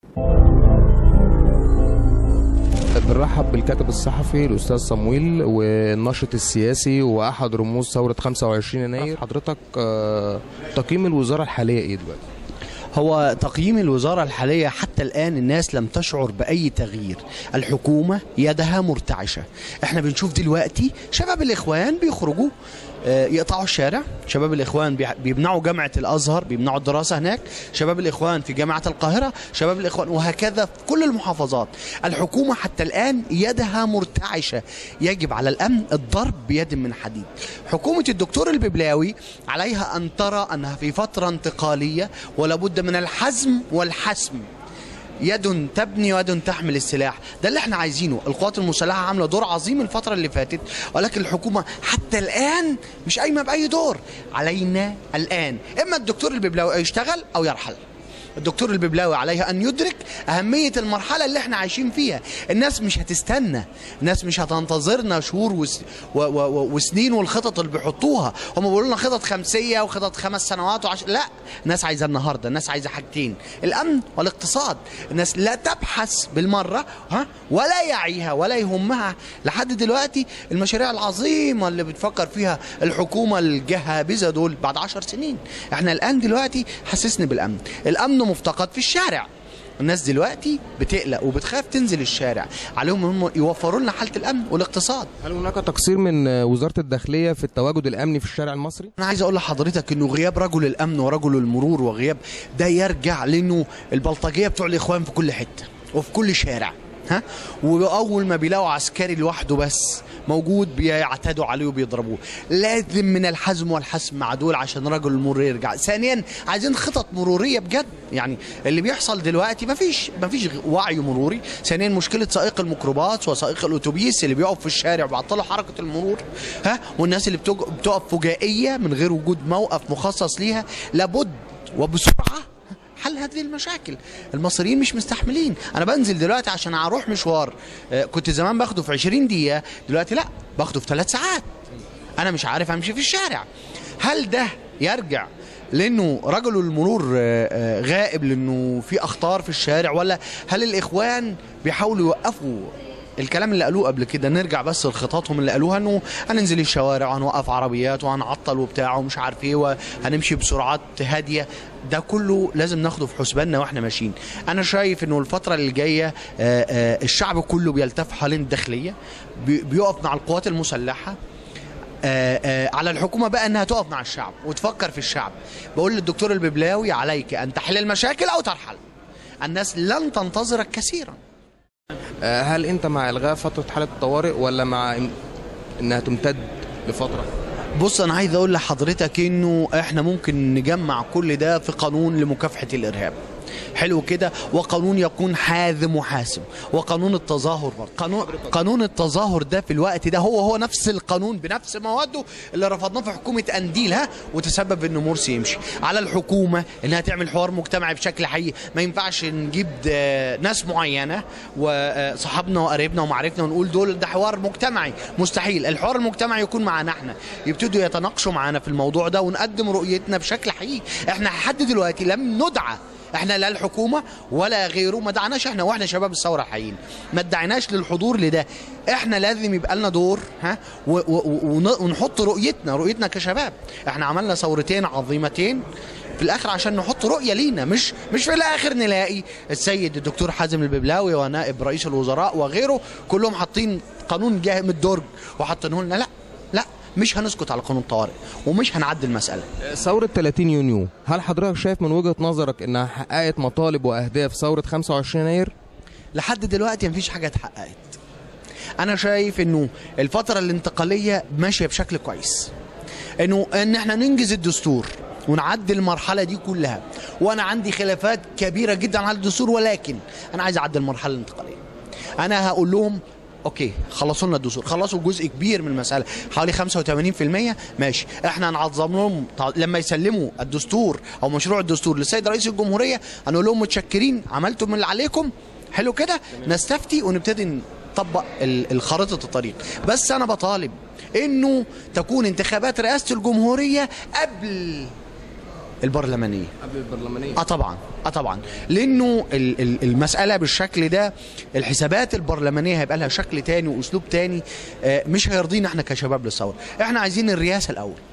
بنرحب بالكاتب الصحفي الاستاذ صمويل والناشط السياسي واحد رموز ثوره 25 يناير حضرتك آه، تقييم الوزاره الحاليه ايه دلوقتي هو تقييم الوزارة الحالية حتى الآن الناس لم تشعر بأي تغيير الحكومة يدها مرتعشة احنا بنشوف دلوقتي شباب الإخوان بيخرجوا آه، يقطعوا الشارع شباب الإخوان بيع- بيمنعوا جامعة الأزهر بيمنعوا الدراسة هناك شباب الإخوان في جامعة القاهرة شباب الإخوان وهكذا في كل المحافظات الحكومة حتى الآن يدها مرتعشة يجب على الأمن الضرب بيد من حديد حكومة الدكتور الببلاوي عليها أن ترى أنها في فترة انتقالية ولابد من الحزم والحسم يد تبني ويد تحمل السلاح ده اللي احنا عايزينه القوات المسلحه عامله دور عظيم الفتره اللي فاتت ولكن الحكومه حتى الان مش قايمه باي دور علينا الان اما الدكتور الببلاوي يشتغل او يرحل الدكتور الببلاوي عليه ان يدرك اهميه المرحله اللي احنا عايشين فيها الناس مش هتستنى الناس مش هتنتظرنا شهور وس... و... و... و... وسنين والخطط اللي بيحطوها هم بيقولوا لنا خطط خمسيه وخطط خمس سنوات وعش... لا الناس عايزه النهارده الناس عايزه حاجتين الامن والاقتصاد الناس لا تبحث بالمره ها ولا يعيها ولا يهمها لحد دلوقتي المشاريع العظيمه اللي بتفكر فيها الحكومه الجهابذه دول بعد عشر سنين احنا الان دلوقتي حسسني بالامن الامن مفتقد في الشارع الناس دلوقتي بتقلق وبتخاف تنزل الشارع عليهم هم يوفروا لنا حاله الامن والاقتصاد هل هناك تقصير من آه، وزاره الداخليه في التواجد الامني في الشارع المصري انا عايز اقول لحضرتك انه غياب رجل الامن ورجل المرور وغياب ده يرجع لانه البلطجيه بتوع الاخوان في كل حته وفي كل شارع ها واول ما بيلاقوا عسكري لوحده بس موجود بيعتدوا عليه وبيضربوه لازم من الحزم والحسم مع دول عشان رجل المرور يرجع ثانيا عايزين خطط مروريه بجد يعني اللي بيحصل دلوقتي مفيش مفيش وعي مروري ثانيا مشكله سائق الميكروباص وسائق الاتوبيس اللي بيقف في الشارع وبيعطلوا حركه المرور ها والناس اللي بتج- بتقف فجائيه من غير وجود موقف مخصص ليها لابد وبسرعه حل هذه المشاكل المصريين مش مستحملين انا بنزل دلوقتي عشان اروح مشوار آه، كنت زمان باخده في 20 دقيقه دلوقتي لا باخده في ثلاث ساعات انا مش عارف امشي في الشارع هل ده يرجع لانه رجل المرور آه، آه، غائب لانه في اخطار في الشارع ولا هل الاخوان بيحاولوا يوقفوا الكلام اللي قالوه قبل كده نرجع بس لخططهم اللي قالوها انه هننزل الشوارع وهنوقف عربيات وهنعطل وبتاع ومش عارف ايه وهنمشي بسرعات هاديه ده كله لازم ناخده في حسباننا واحنا ماشيين انا شايف انه الفتره اللي جايه آه، آه، الشعب كله بيلتف حوالين الداخليه بي- بيقف مع القوات المسلحه آه، آه، على الحكومه بقى انها تقف مع الشعب وتفكر في الشعب بقول للدكتور الببلاوي عليك ان تحل المشاكل او ترحل الناس لن تنتظرك كثيرا آه، هل انت مع الغاء فتره حاله الطوارئ ولا مع إن- انها تمتد لفتره بص انا عايز اقول لحضرتك انه احنا ممكن نجمع كل ده في قانون لمكافحه الارهاب حلو كده وقانون يكون حازم وحاسم وقانون التظاهر برضه قانون قانون التظاهر ده في الوقت ده هو هو نفس القانون بنفس مواده اللي رفضناه في حكومه انديل ها وتسبب ان مرسي يمشي على الحكومه انها تعمل حوار مجتمعي بشكل حقيقي ما ينفعش نجيب آه، ناس معينه وصحابنا وقريبنا ومعارفنا ونقول دول ده حوار مجتمعي مستحيل الحوار المجتمعي يكون معانا احنا يبتدوا يتناقشوا معانا في الموضوع ده ونقدم رؤيتنا بشكل حقيقي احنا لحد دلوقتي لم ندعى احنا لا الحكومه ولا غيره ما دعناش احنا واحنا شباب الثوره الحقيقيين ما ادعناش للحضور لده احنا لازم يبقى لنا دور ها و- و- ون- ونحط رؤيتنا رؤيتنا كشباب احنا عملنا ثورتين عظيمتين في الاخر عشان نحط رؤيه لينا مش مش في الاخر نلاقي السيد الدكتور حازم الببلاوي ونائب رئيس الوزراء وغيره كلهم حاطين قانون جاي من الدرج وحاطينه لنا لا لا مش هنسكت على قانون الطوارئ ومش هنعدي المساله آه، ثوره 30 يونيو هل حضرتك شايف من وجهه نظرك انها حققت مطالب واهداف ثوره 25 يناير لحد دلوقتي مفيش حاجه اتحققت انا شايف انه الفتره الانتقاليه ماشيه بشكل كويس انه ان احنا ننجز الدستور ونعدي المرحله دي كلها وانا عندي خلافات كبيره جدا على الدستور ولكن انا عايز اعدي المرحله الانتقاليه انا هقول لهم اوكي خلصوا لنا الدستور خلصوا جزء كبير من المساله حوالي 85% ماشي احنا هنعظم لهم طا- لما يسلموا الدستور او مشروع الدستور للسيد رئيس الجمهوريه هنقول لهم متشكرين عملتم اللي عليكم حلو كده نستفتي ونبتدي نطبق ال- الخريطه الطريق بس انا بطالب انه تكون انتخابات رئاسه الجمهوريه قبل البرلمانيه قبل البرلمانيه اه طبعا اه طبعا لانه ال- ال- المساله بالشكل ده الحسابات البرلمانيه هيبقى لها شكل تاني واسلوب تاني آه، مش هيرضينا احنا كشباب للثوره احنا عايزين الرئاسه الاول